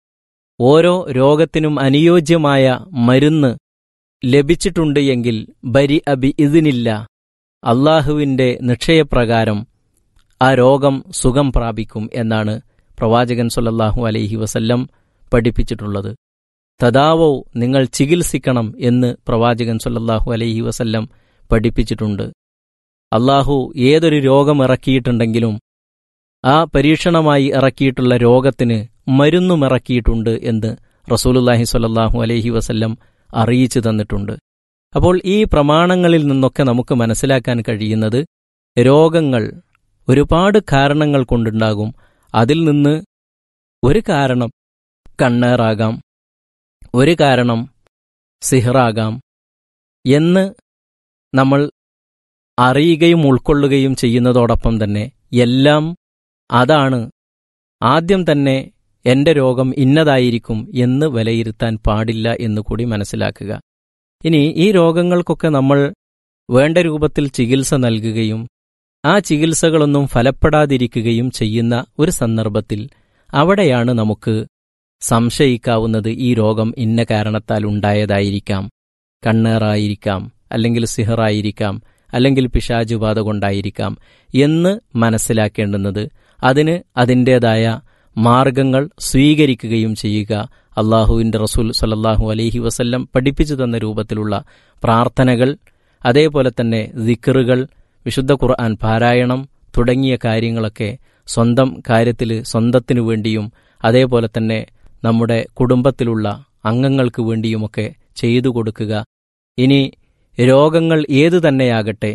ഓരോ രോഗത്തിനും അനുയോജ്യമായ മരുന്ന് ലഭിച്ചിട്ടുണ്ട് എങ്കിൽ ബരി അബി ഇതിനില്ല അള്ളാഹുവിൻ്റെ നിക്ഷയപ്രകാരം ആ രോഗം സുഖം പ്രാപിക്കും എന്നാണ് പ്രവാചകൻ സൊല്ലല്ലാഹു അലൈഹി വസല്ലം പഠിപ്പിച്ചിട്ടുള്ളത് തദാവോ നിങ്ങൾ ചികിത്സിക്കണം എന്ന് പ്രവാചകൻ സൊല്ലല്ലാഹു അലൈഹി വസല്ലം പഠിപ്പിച്ചിട്ടുണ്ട് അള്ളാഹു ഏതൊരു രോഗം ഇറക്കിയിട്ടുണ്ടെങ്കിലും ആ പരീക്ഷണമായി ഇറക്കിയിട്ടുള്ള രോഗത്തിന് മരുന്നും ഇറക്കിയിട്ടുണ്ട് എന്ന് റസൂലുല്ലാഹി സ്വല്ലല്ലാഹു അലൈഹി വസല്ലം അറിയിച്ചു തന്നിട്ടുണ്ട് അപ്പോൾ ഈ പ്രമാണങ്ങളിൽ നിന്നൊക്കെ നമുക്ക് മനസ്സിലാക്കാൻ കഴിയുന്നത് രോഗങ്ങൾ ഒരുപാട് കാരണങ്ങൾ കൊണ്ടുണ്ടാകും അതിൽ നിന്ന് ഒരു കാരണം കണ്ണേറാകാം ഒരു കാരണം സിഹറാകാം എന്ന് നമ്മൾ അറിയുകയും ഉൾക്കൊള്ളുകയും ചെയ്യുന്നതോടൊപ്പം തന്നെ എല്ലാം അതാണ് ആദ്യം തന്നെ എന്റെ രോഗം ഇന്നതായിരിക്കും എന്ന് വിലയിരുത്താൻ പാടില്ല എന്ന് കൂടി മനസ്സിലാക്കുക ഇനി ഈ രോഗങ്ങൾക്കൊക്കെ നമ്മൾ വേണ്ട രൂപത്തിൽ ചികിത്സ നൽകുകയും ആ ചികിത്സകളൊന്നും ഫലപ്പെടാതിരിക്കുകയും ചെയ്യുന്ന ഒരു സന്ദർഭത്തിൽ അവിടെയാണ് നമുക്ക് സംശയിക്കാവുന്നത് ഈ രോഗം ഇന്ന കാരണത്താൽ ഉണ്ടായതായിരിക്കാം കണ്ണേറായിരിക്കാം അല്ലെങ്കിൽ സിഹറായിരിക്കാം അല്ലെങ്കിൽ പിശാചുബാധ കൊണ്ടായിരിക്കാം എന്ന് മനസ്സിലാക്കേണ്ടുന്നത് അതിന് അതിൻ്റേതായ മാർഗങ്ങൾ സ്വീകരിക്കുകയും ചെയ്യുക അള്ളാഹുവിൻ്റെ റസൂൽ സല്ലല്ലാഹു അലൈഹി വസല്ലം പഠിപ്പിച്ചു തന്ന രൂപത്തിലുള്ള പ്രാർത്ഥനകൾ അതേപോലെ തന്നെ ദിക്കറുകൾ വിശുദ്ധ ഖുർആൻ പാരായണം തുടങ്ങിയ കാര്യങ്ങളൊക്കെ സ്വന്തം കാര്യത്തിൽ സ്വന്തത്തിനു വേണ്ടിയും അതേപോലെ തന്നെ നമ്മുടെ കുടുംബത്തിലുള്ള അംഗങ്ങൾക്ക് വേണ്ടിയുമൊക്കെ ചെയ്തു കൊടുക്കുക ഇനി രോഗങ്ങൾ ഏതു തന്നെയാകട്ടെ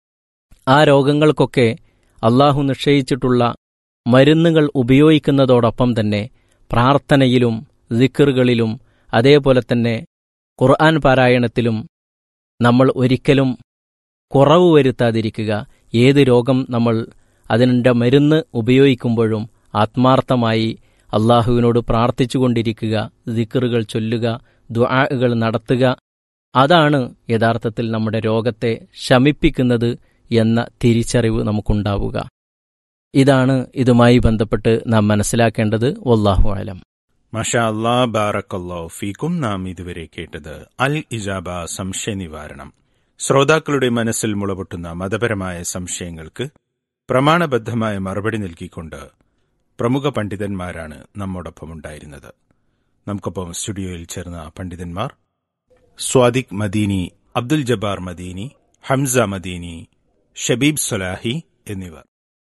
ആ രോഗങ്ങൾക്കൊക്കെ അള്ളാഹു നിശ്ചയിച്ചിട്ടുള്ള മരുന്നുകൾ ഉപയോഗിക്കുന്നതോടൊപ്പം തന്നെ പ്രാർത്ഥനയിലും ദിക്കറുകളിലും അതേപോലെ തന്നെ ഖുർആൻ പാരായണത്തിലും നമ്മൾ ഒരിക്കലും കുറവ് വരുത്താതിരിക്കുക ഏത് രോഗം നമ്മൾ അതിൻ്റെ മരുന്ന് ഉപയോഗിക്കുമ്പോഴും ആത്മാർത്ഥമായി അള്ളാഹുവിനോട് പ്രാർത്ഥിച്ചുകൊണ്ടിരിക്കുക ദിക്കറുകൾ ചൊല്ലുക ദുആകൾ നടത്തുക അതാണ് യഥാർത്ഥത്തിൽ നമ്മുടെ രോഗത്തെ ശമിപ്പിക്കുന്നത് എന്ന തിരിച്ചറിവ് നമുക്കുണ്ടാവുക ഇതാണ് ഇതുമായി ബന്ധപ്പെട്ട് നാം മനസ്സിലാക്കേണ്ടത് വല്ലാഹു അലം മഷാ അല്ലാ ബാറക്കല്ലോ ഫീക്കും നാം ഇതുവരെ കേട്ടത് അൽ ഇജാബ സംശയ നിവാരണം ശ്രോതാക്കളുടെ മനസ്സിൽ മുളപൊട്ടുന്ന മതപരമായ സംശയങ്ങൾക്ക് പ്രമാണബദ്ധമായ മറുപടി നൽകിക്കൊണ്ട് പ്രമുഖ പണ്ഡിതന്മാരാണ് നമ്മോടൊപ്പം ഉണ്ടായിരുന്നത് നമുക്കൊപ്പം സ്റ്റുഡിയോയിൽ ചേർന്ന പണ്ഡിതന്മാർ സ്വാദിഖ് മദീനി അബ്ദുൽ ജബ്ബാർ മദീനി ഹംസ മദീനി ഷബീബ് സൊലാഹി എന്നിവർ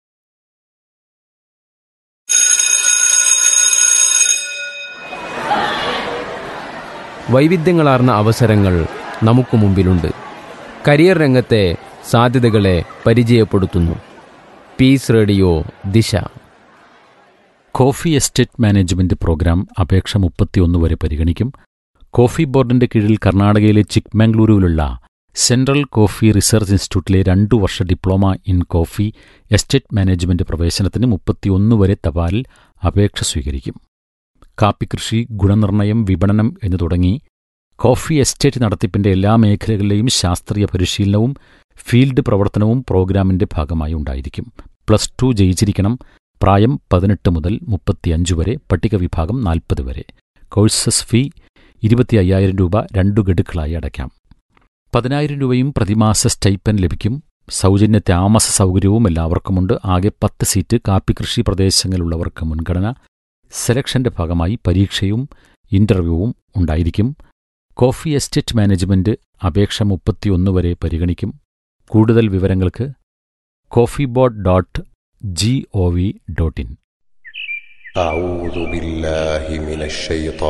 വൈവിധ്യങ്ങളാർന്ന അവസരങ്ങൾ നമുക്ക് മുമ്പിലുണ്ട് കരിയർ രംഗത്തെ സാധ്യതകളെ പരിചയപ്പെടുത്തുന്നു Peace Radio Disha coffee estate management programme അപേക്ഷ മുപ്പത്തിയൊന്ന് വരെ പരിഗണിക്കും കോഫി ബോർഡിന്റെ കീഴിൽ കർണാടകയിലെ ചിക്മംഗ്ലൂരുവിലുള്ള സെൻട്രൽ കോഫി റിസർച്ച് ഇൻസ്റ്റിറ്റ്യൂട്ടിലെ രണ്ടു വർഷ diploma in coffee estate management പ്രവേശനത്തിന് മുപ്പത്തിയൊന്ന് വരെ തപാലിൽ അപേക്ഷ സ്വീകരിക്കും കാപ്പിക്കൃഷി ഗുണനിർണ്ണയം വിപണനം എന്നു തുടങ്ങി കോഫി എസ്റ്റേറ്റ് നടത്തിപ്പിന്റെ എല്ലാ മേഖലകളിലെയും ശാസ്ത്രീയ പരിശീലനവും ഫീൽഡ് പ്രവർത്തനവും പ്രോഗ്രാമിന്റെ ഭാഗമായി ഉണ്ടായിരിക്കും പ്ലസ് ടു ജയിച്ചിരിക്കണം പ്രായം പതിനെട്ട് മുതൽ മുപ്പത്തിയഞ്ച് വരെ പട്ടിക വിഭാഗം നാൽപ്പത് വരെ കോഴ്സസ് ഫീ ഇരുപത്തി അയ്യായിരം രൂപ രണ്ടു ഗഡുക്കളായി അടയ്ക്കാം പതിനായിരം രൂപയും പ്രതിമാസ സ്റ്റൈപ്പൻ ലഭിക്കും സൗജന്യ താമസ സൗകര്യവും എല്ലാവർക്കുമുണ്ട് ആകെ പത്ത് സീറ്റ് കാപ്പിക്കൃഷി പ്രദേശങ്ങളിലുള്ളവർക്ക് മുൻഗണന സെലക്ഷന്റെ ഭാഗമായി പരീക്ഷയും ഇന്റർവ്യൂവും ഉണ്ടായിരിക്കും കോഫി എസ്റ്റേറ്റ് മാനേജ്മെന്റ് അപേക്ഷ മുപ്പത്തിയൊന്ന് വരെ പരിഗണിക്കും കൂടുതൽ വിവരങ്ങൾക്ക് coffee board dot G O V dot in أعوذ بالله من الشيطان